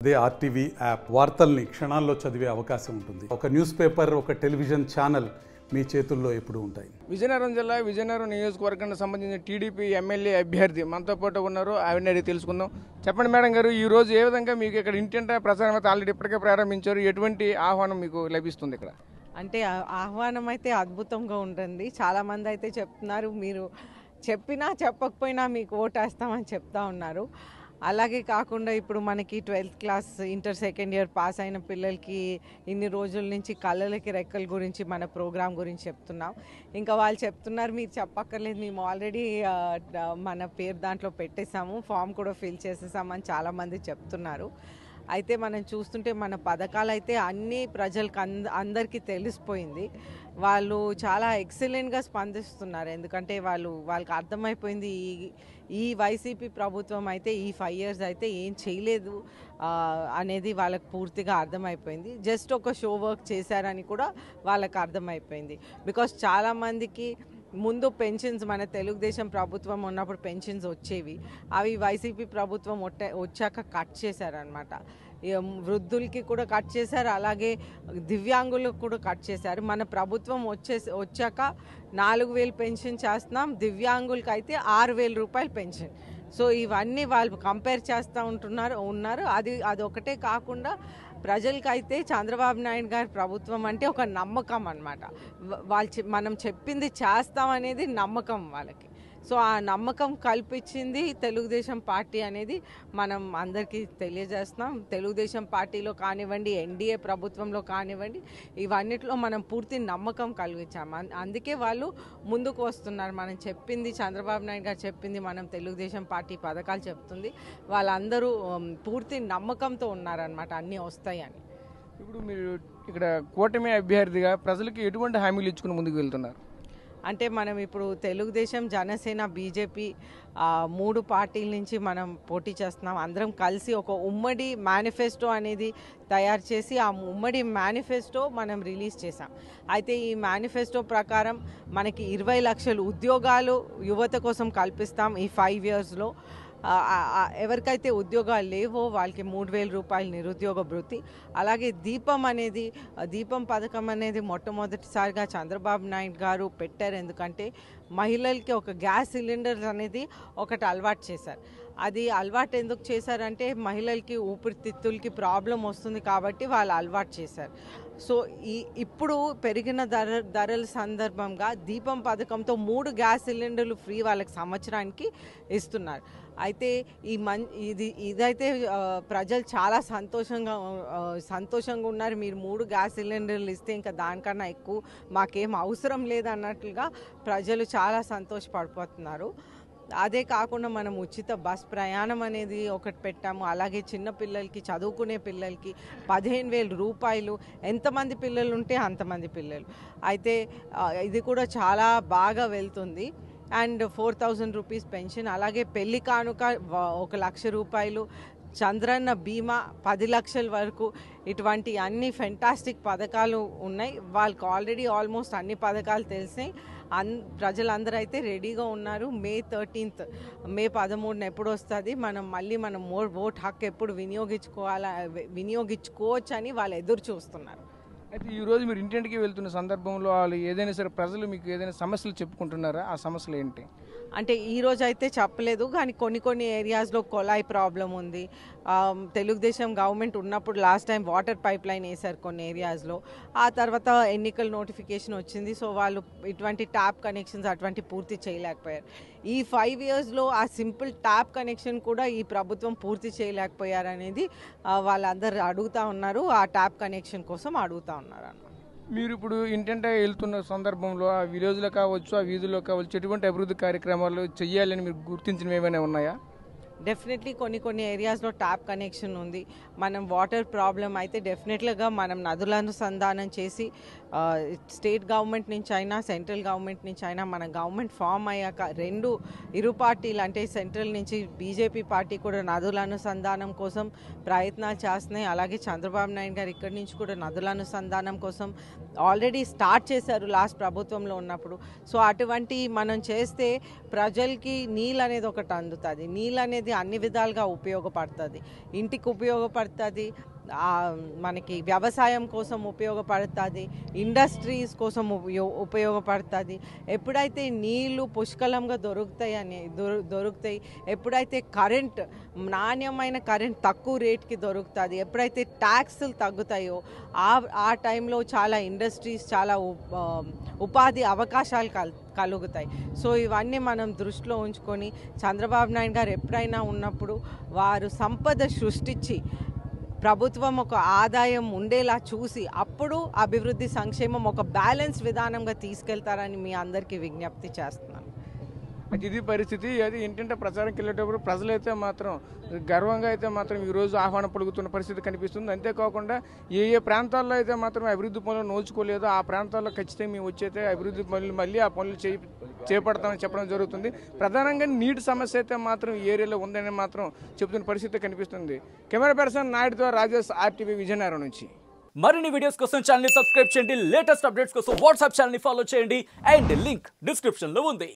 అదే RTV app వార్తల్ని క్షణాల్లో చదివే అవకాశం ఉంటుంది ఒక న్యూస్ పేపర్ ఒక టెలివిజన్ ఛానల్ మీ చేతుల్లో ఎప్పుడూ ఉంటాయి విజయనగరం జిల్లా విజయనగరం నియోజకవర్గానికి సంబంధించిన టీడీపీ ఎమ్మెల్యే అభ్యర్థి మనతో పాటు ఉన్నారు ఆవిడని అడిగి తెలుసుకుందాం చెప్పండి మేడం గారు ఈ రోజు ఏ విధంగా మీకు ఇక్కడ ఇంటింటా ప్రచారం అయితే ఆల్రెడీ ఇప్పటికే ప్రారంభించారు ఎటువంటి ఆహ్వానం మీకు లభిస్తుంది ఇక్కడ అంటే ఆ- ఆహ్వానం అయితే అద్భుతంగా ఉంటుంది చాలామంది అయితే చెప్తున్నారు మీరు చెప్పినా చెప్పకపోయినా మీకు ఓటేస్తామని చెప్తా ఉన్నారు అలాగే కాకుండా ఇప్పుడు మనకి twelfth class inter second year pass అయిన పిల్లలకి ఇన్ని రోజుల నుంచి కళ్ళలకి రెక్కల గురించి మన ప్రోగ్రామ్ గురించి చెప్తున్నాం ఇంకా వాళ్ళు చెప్తున్నారు మీరు చెప్పక్కర్లేదు మేము ఆల్రెడీ మన పేరు దాంట్లో పెట్టేశాము ఫామ్ కూడా ఫిల్ చేసేసామని చాలామంది చెప్తున్నారు అయితే మనం చూస్తుంటే మన పథకాలు అయితే అన్ని ప్రజలకు అంద అందరికీ తెలిసిపోయింది వాళ్ళు చాలా ఎక్సలెంట్గా స్పందిస్తున్నారు ఎందుకంటే వాళ్ళు వాళ్ళకి అర్థమైపోయింది ఈ ఈ వైసీపీ ప్రభుత్వం అయితే ఈ ఫైవ్ ఇయర్స్ అయితే ఏం చేయలేదు ఆ, అనేది వాళ్ళకి పూర్తిగా అర్థమైపోయింది జస్ట్ ఒక షో వర్క్ చేశారని కూడా వాళ్ళకి అర్థమైపోయింది బికాస్ చాలామందికి ముందు పెన్షన్స్ మన తెలుగుదేశం ప్రభుత్వం ఉన్నప్పుడు పెన్షన్స్ వచ్చేవి అవి వైసీపీ ప్రభుత్వం ఒట్ట వచ్చాక కట్ చేశారనమాట వృద్ధులకి కూడా కట్ చేశారు అలాగే దివ్యాంగులకు కూడా కట్ చేశారు మన ప్రభుత్వం వచ్చే వచ్చాక నాలుగు వేలు పెన్షన్ చేస్తున్నాం దివ్యాంగులకి అయితే ఆరు వేల రూపాయలు పెన్షన్ సో ఇవన్నీ వాళ్ళు కంపేర్ చేస్తూ ఉంటున్నారు ఉన్నారు అది అది ఒకటే కాకుండా ప్రజలకైతే చంద్రబాబు నాయుడు గారి ప్రభుత్వం అంటే ఒక నమ్మకం అనమాట వాళ్ళు చె- మనం చెప్పింది చేస్తామనేది నమ్మకం వాళ్ళకి సో ఆ నమ్మకం కల్పించింది తెలుగుదేశం పార్టీ అనేది మనం అందరికీ తెలియజేస్తున్నాం తెలుగుదేశం పార్టీలో కానివ్వండి ఎన్డీఏ ప్రభుత్వంలో కానివ్వండి ఇవన్నిట్లో మనం పూర్తి నమ్మకం కలిగించాం అం- అందుకే వాళ్ళు ముందుకు వస్తున్నారు మనం చెప్పింది చంద్రబాబు నాయుడు గారు చెప్పింది మనం తెలుగుదేశం పార్టీ పథకాలు చెప్తుంది వాళ్ళందరూ ఉమ్, పూర్తి నమ్మకంతో ఉన్నారనమాట అన్నీ వస్తాయని ఇప్పుడు మీరు ఇక్కడ కూటమి అభ్యర్థిగా ప్రజలకు ఎటువంటి హామీలు ఇచ్చుకుని ముందుకు వెళ్తున్నారు అంటే మనం ఇప్పుడు తెలుగుదేశం జనసేన బీజేపీ ఆ, మూడు పార్టీల నుంచి మనం పోటీ చేస్తున్నాం అందరం కలిసి ఒక ఉమ్మడి మేనిఫెస్టో అనేది తయారు చేసి ఆ ఉమ్మడి మేనిఫెస్టో మనం రిలీజ్ చేసాం అయితే ఈ మేనిఫెస్టో ప్రకారం మనకి ఇరవై లక్షల ఉద్యోగాలు యువత కోసం కల్పిస్తాం ఈ ఫైవ్ ఇయర్స్లో ఆ, ఆ, ఆ, ఎవరికైతే ఉద్యోగాలు లేవో వాళ్ళకి మూడు వేల రూపాయలు నిరుద్యోగ భృతి అలాగే దీపం అనేది ఆ, దీపం పథకం అనేది మొట్టమొదటిసారిగా చంద్రబాబు నాయుడు గారు పెట్టారు ఎందుకంటే మహిళలకి ఒక గ్యాస్ సిలిండర్స్ అనేది ఒకటి అలవాటు చేశారు అది అలవాటు ఎందుకు చేశారంటే మహిళలకి ఊపిరితిత్తులకి ప్రాబ్లం వస్తుంది కాబట్టి వాళ్ళు అలవాటు చేశారు సో ఈ ఇప్పుడు పెరిగిన ధర ధరల సందర్భంగా దీపం పథకంతో మూడు గ్యాస్ సిలిండర్లు ఫ్రీ వాళ్ళకి సంవత్సరానికి ఇస్తున్నారు అయితే ఈ మన్ ఇది ఇదైతే ఆ, ప్రజలు చాలా సంతోషంగా ఆ, సంతోషంగా ఉన్నారు మీరు మూడు గ్యాస్ సిలిండర్లు ఇస్తే ఇంకా దానికన్నా ఎక్కువ మాకేం అవసరం లేదన్నట్లుగా ప్రజలు చాలా సంతోషపడిపోతున్నారు అదే కాకుండా మనం ఉచిత బస్ ప్రయాణం అనేది ఒకటి పెట్టాము అలాగే చిన్న పిల్లలకి చదువుకునే పిల్లలకి పదిహేను వేల రూపాయలు ఎంతమంది పిల్లలు ఉంటే అంతమంది పిల్లలు అయితే ఆ, ఇది కూడా చాలా బాగా వెళ్తుంది and four thousand rupees pension అలాగే పెళ్లి కానుక వ- ఒక లక్ష రూపాయలు చంద్రన్న బీమా పది లక్షల వరకు ఇటువంటి అన్ని ఫెంటాస్టిక్ పథకాలు ఉన్నాయి వాళ్ళకి ఆల్రెడీ ఆల్మోస్ట్ అన్ని పథకాలు తెలిసినాయి అన్ ప్రజలందరూ అయితే రెడీగా ఉన్నారు మే థర్టీన్త్ మే పదమూడున ఎప్పుడు వస్తుంది మనం మళ్ళీ మనం మోర్ ఓట్ హక్కు ఎప్పుడు వినియోగించుకోవాలా వినియోగించుకోవచ్చు అని వాళ్ళు ఎదురు చూస్తున్నారు అయితే ఈ రోజు మీరు ఇంటింటికి వెళ్తున్న సందర్భంలో వాళ్ళు ఏదైనా సరే ప్రజలు మీకు ఏదైనా సమస్యలు చెప్పుకుంటున్నారా ఆ సమస్యలు ఏంటి అంటే ఈ రోజు అయితే చెప్పలేదు కానీ కొన్ని కొన్ని ఏరియాస్లో కొలాయి ప్రాబ్లం ఉంది ఆమ్, తెలుగుదేశం గవర్నమెంట్ ఉన్నప్పుడు last time water pipe line వేశారు కొన్ని ఏరియాస్లో ఆ తర్వాత ఎన్నికల నోటిఫికేషన్ వచ్చింది సో వాళ్ళు ఇటువంటి ట్యాప్ కనెక్షన్స్ అటువంటి పూర్తి చేయలేకపోయారు ఈ ఫైవ్ ఇయర్స్లో ఆ సింపుల్ ట్యాప్ కనెక్షన్ కూడా ఈ ప్రభుత్వం పూర్తి చేయలేకపోయారు అనేది ఆ, వాళ్ళందరూ అడుగుతా ఉన్నారు ఆ ట్యాప్ కనెక్షన్ కోసం అడుగుతా ఉన్నారు అన్నమాట మీరు ఇప్పుడు ఇంటింటా వెళ్తున్న సందర్భంలో ఆ విలేజ్లో కావచ్చు ఆ వీధుల్లో కావచ్చు ఎటువంటి అభివృద్ధి కార్యక్రమాలు చేయాలని మీరు గుర్తించినవి ఏమైనా ఉన్నాయా డెఫినెట్లీ కొన్ని కొన్ని ఏరియాస్లో ట్యాప్ కనెక్షన్ ఉంది మనం వాటర్ ప్రాబ్లం అయితే డెఫినెట్లీగా మనం నదుల అనుసంధానం చేసి ఆ, స్టేట్ గవర్నమెంట్ నుంచి అయినా సెంట్రల్ గవర్నమెంట్ నుంచి అయినా మన గవర్నమెంట్ ఫామ్ అయ్యాక రెండు ఇరు పార్టీలు అంటే సెంట్రల్ నుంచి బీజేపీ పార్టీ కూడా నదుల అనుసంధానం కోసం ప్రయత్నాలు చేస్తున్నాయి అలాగే చంద్రబాబు నాయుడు గారు ఇక్కడి నుంచి కూడా నదుల అనుసంధానం కోసం ఆల్రెడీ స్టార్ట్ చేశారు లాస్ట్ ప్రభుత్వంలో ఉన్నప్పుడు సో అటువంటి మనం చేస్తే ప్రజలకి నీళ్ళు అనేది ఒకటి అందుతుంది నీళ్ళు అనేది అనేది అన్ని విధాలుగా ఉపయోగపడుతుంది ఇంటికి ఉపయోగపడుతుంది ఆ, మనకి వ్యవసాయం కోసం ఉపయోగపడుతుంది ఇండస్ట్రీస్ కోసం ఉపయో ఉపయోగపడుతుంది ఎప్పుడైతే నీళ్లు పుష్కలంగా దొరుకుతాయి అని దొరు దొరుకుతాయి ఎప్పుడైతే కరెంట్ నాణ్యమైన కరెంట్ తక్కువ రేట్కి దొరుకుతుంది ఎప్పుడైతే ట్యాక్స్లు తగ్గుతాయో ఆ ఆ టైంలో చాలా ఇండస్ట్రీస్ చాలా ఉప్- ఆ, ఉపాధి అవకాశాలు కల్ కలుగుతాయి సో ఇవన్నీ మనం దృష్టిలో ఉంచుకొని చంద్రబాబు నాయుడు గారు ఎప్పుడైనా ఉన్నప్పుడు వారు సంపద సృష్టించి ప్రభుత్వం ఒక ఆదాయం ఉండేలా చూసి అప్పుడు అభివృద్ధి సంక్షేమం ఒక బ్యాలెన్స్ విధానంగా తీసుకెళ్తారని మీ అందరికీ విజ్ఞప్తి చేస్తున్నాను అయితే ఇది పరిస్థితి అది ఏంటంటే ప్రచారంకి వెళ్ళేటప్పుడు ప్రజలైతే మాత్రం గర్వంగా అయితే మాత్రం ఈ రోజు ఆహ్వానం పలుకుతున్న పరిస్థితి కనిపిస్తుంది అంతేకాకుండా ఏ ఏ ప్రాంతాల్లో అయితే మాత్రం అభివృద్ధి పనులు నోచుకోలేదో ఆ ప్రాంతాల్లో ఖచ్చితంగా మేము వచ్చైతే అభివృద్ధి పనులు మళ్ళీ ఆ పనులు చేయి చేపడతామని చెప్పడం జరుగుతుంది ప్రధానంగా నీటి సమస్య అయితే మాత్రం ఈ ఏరియాలో ఉందని మాత్రం చెబుతున్న పరిస్థితి కనిపిస్తుంది కెమెరా పర్సన్ నాయుడుతో రాజేష్ ఆర్టీవీ విజయనగరం నుంచి మరిన్ని వీడియోస్ కోసం ఛానల్ సబ్స్క్రైబ్ చేయండి లేటెస్ట్ అప్డేట్స్ కోసం వాట్సాప్ ఛానల్ ఫాలో చేయండి అండ్ లింక్ డిస్క్రిప్షన్ లో ఉంది